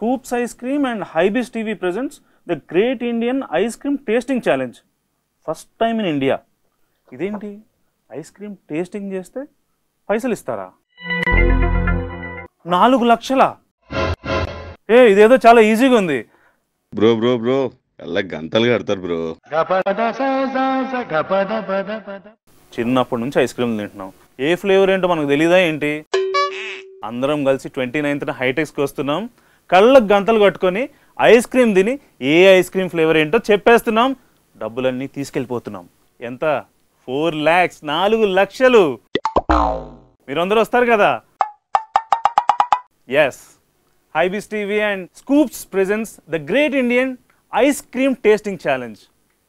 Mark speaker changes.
Speaker 1: scoops ice cream and Hybiz TV presents the great Indian ice cream tasting challenge first time in India ఇదేంటి ఐస్ cream టేస్టింగ్ చేస్తే పైసలు ఇస్తారా నాలుగు లక్షల ఏ ఇదేదో చాలా ఈజీగా ఉంది
Speaker 2: బ్రో బ్రో బ్రో ఎలా గంటలు కడతారు బ్రో
Speaker 1: చిన్నప్పటి నుంచి ఐస్ క్రీమ్ తింటున్నాం ఏ ఫ్లేవర్ ఏంటో మనకు తెలియదా ఏంటి అందరం కలిసి ట్వంటీ నైన్త్న హైటెక్స్కి వస్తున్నాం కళ్ళకు గంతలు కట్టుకొని ఐస్ క్రీమ్ తిని ఏ ఐస్ క్రీమ్ ఫ్లేవర్ ఏంటో చెప్పేస్తున్నాం డబ్బులన్నీ తీసుకెళ్ళిపోతున్నాం ఎంత ఫోర్ ల్యాక్స్ నాలుగు లక్షలు మీరందరూ వస్తారు కదా yes Hybiz TV and Scoops presents the great Indian ice cream tasting challenge